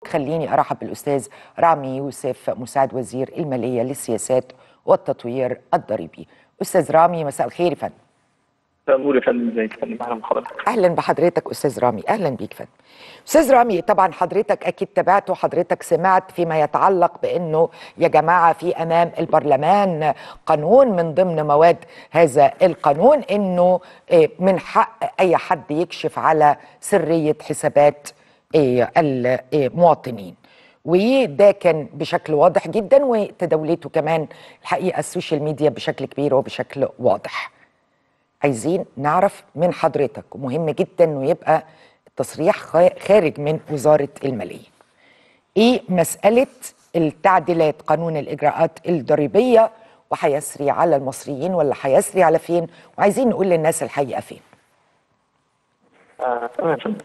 خليني ارحب بالاستاذ رامي يوسف مساعد وزير الماليه للسياسات والتطوير الضريبي استاذ رامي مساء الخير يا فندم نقول يا فندم ازيك يا فندم اهلا بحضرتك اهلا بحضرتك استاذ رامي اهلا بيك فندم استاذ رامي طبعا حضرتك اكيد تابعت وحضرتك سمعت فيما يتعلق بانه يا جماعه في امام البرلمان قانون من ضمن مواد هذا القانون انه إيه، من حق اي حد يكشف على سريه حسابات إيه، المواطنين وده كان بشكل واضح جدا وتداولته كمان الحقيقه السوشيال ميديا بشكل كبير وبشكل واضح عايزين نعرف من حضرتك ومهم جدا انه يبقى التصريح خا- خارج من وزاره الماليه. ايه مساله التعديلات قانون الاجراءات الضريبيه وهيسري على المصريين ولا هيسري على فين؟ وعايزين نقول للناس الحقيقه فين؟ آه، تمام يا فندم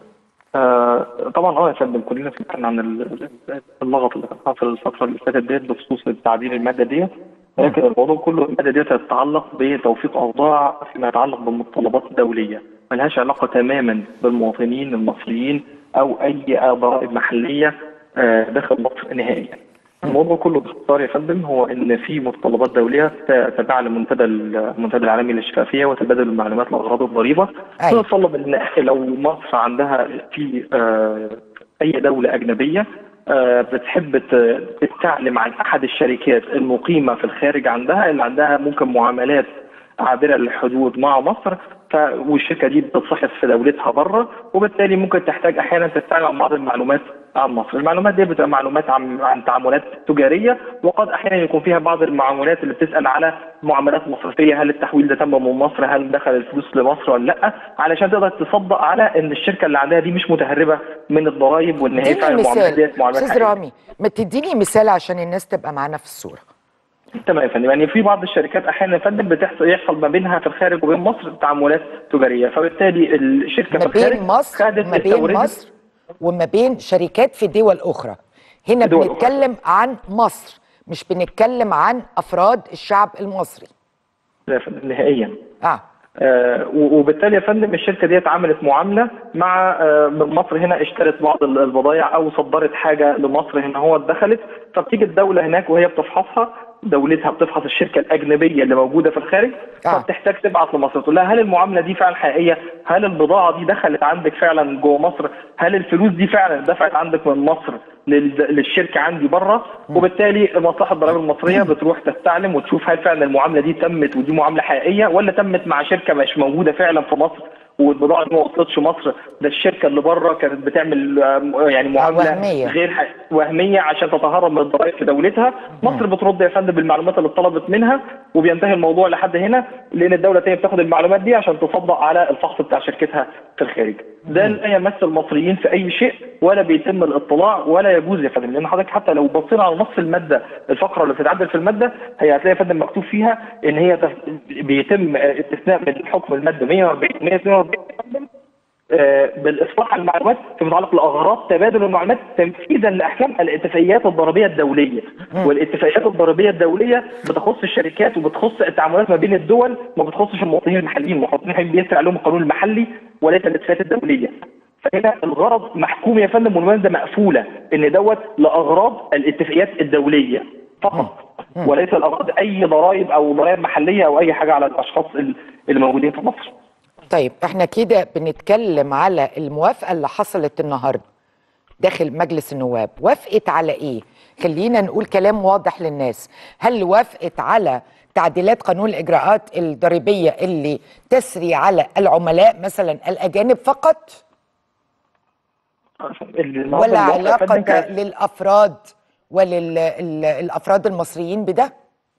آه، طبعا اه يا فندم كلنا سمعنا عن ال- اللغط اللي كان حاصل الفتره اللي فاتت ديت بخصوص تعديل الماده ديت ولكن الموضوع كله الماده ديت تتعلق بتوفيق اوضاع فيما يتعلق بالمتطلبات الدوليه ملهاش علاقه تماما بالمواطنين المصريين او اي ضرائب محليه آه، داخل مصر نهائيا. الموضوع كله باختصار يا فندم هو ان في متطلبات دوليه ت- تابعه لمنتدى المنتدى العالمي للشفافيه وتبادل المعلومات لاغراض الضريبه أيوة. تتطلب ان لو مصر عندها في آه، اي دوله اجنبيه آه، بتحب ت- تستعلم عن احد الشركات المقيمه في الخارج عندها اللي عندها ممكن معاملات عابره للحدود مع مصر ف... والشركه دي بتتصحف في دولتها بره وبالتالي ممكن تحتاج احيانا تستعلم عن بعض المعلومات عن مصر، المعلومات دي بتبقى معلومات عن عن تعاملات تجاريه وقد احيانا يكون فيها بعض المعاملات اللي بتسال على معاملات مصرفيه هل التحويل ده تم من مصر هل دخل الفلوس لمصر ولا لا علشان تقدر تصدق على ان الشركه اللي عندها دي مش متهربه من الضرائب وان هي اديني فعلا المعاملات مثال ديت معاملات استاذ حقيقية. رامي ما تديني مثال عشان الناس تبقى معانا في الصوره. تمام يا فندم يعني في بعض الشركات احيانا يا فندم بتحصل يحصل ما بينها في الخارج وبين مصر تعاملات تجاريه فبالتالي الشركه في ما الخارج بين مصر خدت ما بين استوردت- مصر وما بين شركات في دول اخرى هنا دول بنتكلم عن مصر مش بنتكلم عن افراد الشعب المصري لا يا فندم نهائيا اه آه، و- وبالتالي يا فندم الشركه ديت عملت معامله مع آه، من مصر هنا اشترت بعض ال- البضائع او صدرت حاجه لمصر هنا هو دخلت فبتيجي الدوله هناك وهي بتفحصها دولتها بتفحص الشركه الاجنبيه اللي موجوده في الخارج آه. فبتحتاج تبعت لمصر تقول لها هل المعامله دي فعلا حقيقيه؟ هل البضاعه دي دخلت عندك فعلا جوه مصر؟ هل الفلوس دي فعلا دفعت عندك من مصر لل- للشركه عندي بره؟ وبالتالي مصلحه الضرائب المصريه بتروح تستعلم وتشوف هل فعلا المعامله دي تمت ودي معامله حقيقيه ولا تمت مع شركه مش موجوده فعلا في مصر والبضاعه دي ما وصلتش مصر ده الشركه اللي بره كانت بتعمل آه، يعني معامله وهمية. غير ح- وهميه عشان تتهرب من الضرائب في دولتها مصر بترد يا فندم بالمعلومات اللي اتطلبت منها وبينتهي الموضوع لحد هنا لان الدوله الثانيه بتاخد المعلومات دي عشان تصدق على الفحص بتاع شركتها في الخارج ده لا يمس المصريين في اي شيء ولا بيتم الاطلاع ولا يجوز يا فندم لان حضرتك حتى لو بصينا على نص الماده الفقره اللي بتتعدل في الماده هي هتلاقي يا فندم مكتوب فيها ان هي تف- بيتم استثناء من حكم الماده 140 142 يا فندم آه، بالاصلاح على المعلومات فيما يتعلق لاغراض تبادل المعلومات تنفيذا لاحكام الاتفاقيات الضريبيه الدوليه والاتفاقيات الضريبيه الدوليه بتخص الشركات وبتخص التعاملات ما بين الدول ما بتخصش المواطنين المحليين المواطنين المحليين بيسرع عليهم القانون المحلي وليس الاتفاقيات الدوليه فهنا الغرض محكوم يا فندم والمنزه مقفوله ان دوت لاغراض الاتفاقيات الدوليه فقط وليس لاغراض اي ضرائب او ضرائب محليه او اي حاجه على الاشخاص اللي موجودين في مصر طيب احنا كده بنتكلم على الموافقه اللي حصلت النهارده داخل مجلس النواب وافقت على ايه خلينا نقول كلام واضح للناس هل وافقت على تعديلات قانون الاجراءات الضريبيه اللي تسري على العملاء مثلا الاجانب فقط النهارده ولا الموافقة يا فندم علاقه كانت- للافراد وللافراد المصريين بده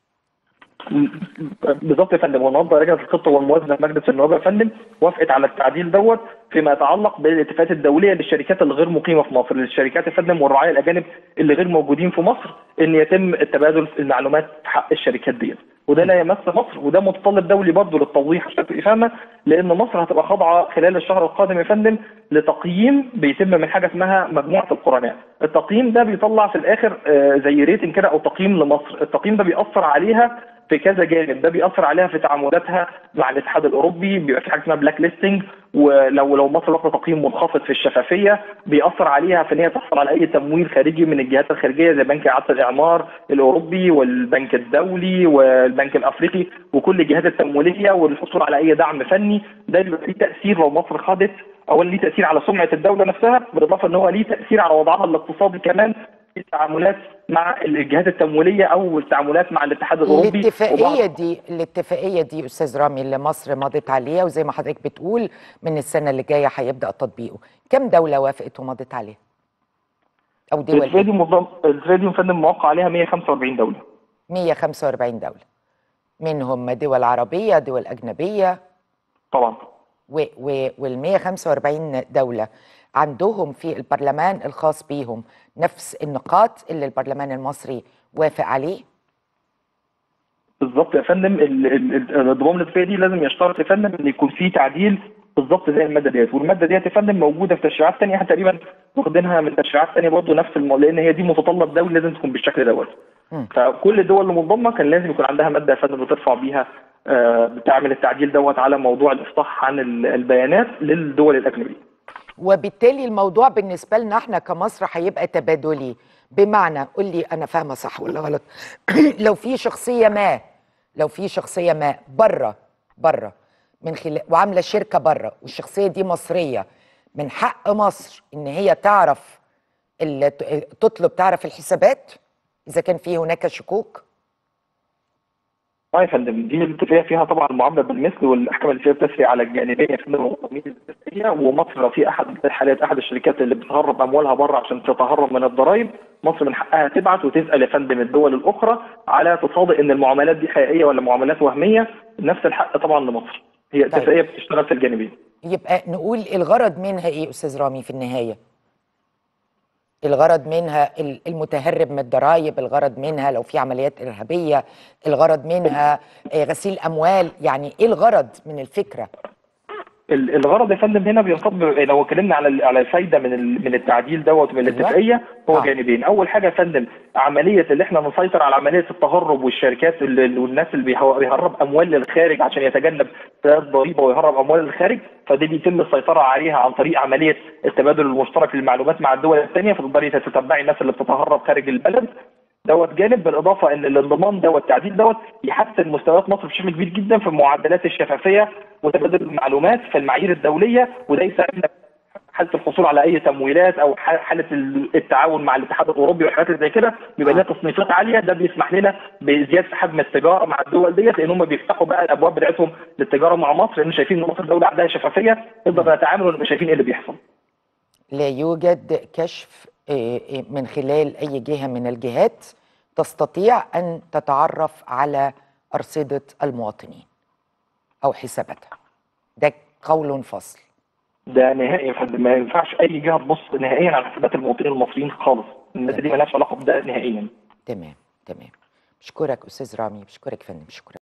بالظبط يا فندم والنهارده لجنه الخطه والموازنه في مجلس النواب يا فندم وافقت على التعديل دوت فيما يتعلق بالاتفاقات الدوليه للشركات اللي غير مقيمه في مصر للشركات يا فندم والرعايا الاجانب اللي غير موجودين في مصر ان يتم التبادل المعلومات في حق الشركات ديت وده لا يمس مصر وده متطلب دولي برضه للتوضيح عشان تبقى فاهمه لان مصر هتبقى خاضعه خلال الشهر القادم يا فندم لتقييم بيتم من حاجه اسمها مجموعه القرناء التقييم ده بيطلع في الاخر آه، زي ريتنج كده او تقييم لمصر التقييم ده بيأثر عليها في في كذا جانب ده بيأثر عليها في تعاملاتها مع الاتحاد الاوروبي بيبقى في حاجه اسمها بلاك ليستنج ولو لو مصر واخده تقييم منخفض في الشفافيه بيأثر عليها في ان هي تحصل على اي تمويل خارجي من الجهات الخارجيه زي بنك اعاده الاعمار الاوروبي والبنك الدولي والبنك الافريقي وكل الجهات التمويليه والحصول على اي دعم فني ده بيبقى ليه تاثير لو مصر خدت اولا ليه تاثير على سمعه الدوله نفسها بالاضافه ان هو ليه تاثير على وضعها الاقتصادي كمان في التعاملات مع الجهات التمويليه او التعاملات مع الاتحاد الاوروبي الاتفاقيه دي الاتفاقيه دي استاذ رامي اللي مصر مضت عليها وزي ما حضرتك بتقول من السنه اللي جايه هيبدا تطبيقه كم دوله وافقت ومضت عليها او دول الاتفاقيه دي منظم الاتفاقيه دي فندم موقع عليها 145 دوله 145 دوله منهم دول عربيه دول اجنبيه طبعا و و وال 145 دوله عندهم في البرلمان الخاص بيهم نفس النقاط اللي البرلمان المصري وافق عليه بالظبط يا فندم الانضمام للاتفاقيه دي لازم يشترط يا فندم ان يكون في تعديل بالظبط زي الماده ديت والماده ديت يا فندم موجوده في تشريعات ثانيه احنا تقريبا واخدينها من تشريعات ثانيه برضه نفس الم... لان هي دي متطلب دولي لازم تكون بالشكل دوت فكل الدول المنضمه كان لازم يكون عندها ماده يا فندم بترفع بيها آه بتعمل التعديل دوت على موضوع الافصاح عن البيانات للدول الاجنبيه وبالتالي الموضوع بالنسبه لنا احنا كمصر هيبقى تبادلي بمعنى قول لي انا فاهمه صح ولا غلط لو في شخصيه ما لو في شخصيه ما بره بره من خلال وعامله شركه بره والشخصيه دي مصريه من حق مصر ان هي تعرف اللي تطلب تعرف الحسابات اذا كان في هناك شكوك اه يا فندم دي الاتفاقيه فيها طبعا المعامله بالمثل والاحكام اللي فيها بتسري على الجانبيه في المواطنين الاساسيه ومصر لو في احد الحالات احد الشركات اللي بتهرب اموالها بره عشان تتهرب من الضرائب مصر من حقها تبعت وتسال يا فندم الدول الاخرى على تصادق ان المعاملات دي حقيقيه ولا معاملات وهميه نفس الحق طبعا لمصر هي اتفاقيه طيب. بتشتغل في الجانبين يبقى نقول الغرض منها ايه استاذ رامي في النهايه الغرض منها المتهرب من الضرائب الغرض منها لو في عمليات إرهابية الغرض منها غسيل أموال يعني إيه الغرض من الفكرة الغرض يا فندم هنا بينصب لو اتكلمنا على على الفايده من من التعديل دوت من الاتفاقيه هو آه. جانبين اول حاجه يا فندم عمليه اللي احنا نسيطر على عمليه التهرب والشركات والناس اللي بيهرب اموال للخارج عشان يتجنب ضريبه ويهرب اموال للخارج فدي بيتم السيطره عليها عن طريق عمليه التبادل المشترك للمعلومات مع الدول الثانيه فتقدري تتبعي الناس اللي بتتهرب خارج البلد دوت جانب بالاضافه ان الانضمام دوت التعديل دوت يحسن مستويات مصر بشكل كبير جدا في معدلات الشفافيه وتبادل المعلومات في المعايير الدوليه وده يساعدنا حاله الحصول على اي تمويلات او حاله التعاون مع الاتحاد الاوروبي وحاجات زي كده بيبقى لنا تصنيفات عاليه ده بيسمح لنا بزياده حجم التجاره مع الدول ديت لان هم بيفتحوا بقى الابواب بتاعتهم للتجاره مع مصر لان شايفين ان مصر دوله عندها شفافيه نقدر نتعامل ونبقى شايفين ايه اللي بيحصل. لا يوجد كشف من خلال اي جهه من الجهات تستطيع ان تتعرف على ارصده المواطنين او حساباتها. ده قول فصل. ده نهائي يا فندم ما ينفعش اي جهه تبص نهائيا على حسابات المواطنين المصريين خالص الناس دي مالهاش علاقه بده نهائيا تمام تمام بشكرك استاذ رامي بشكرك فندم شكرا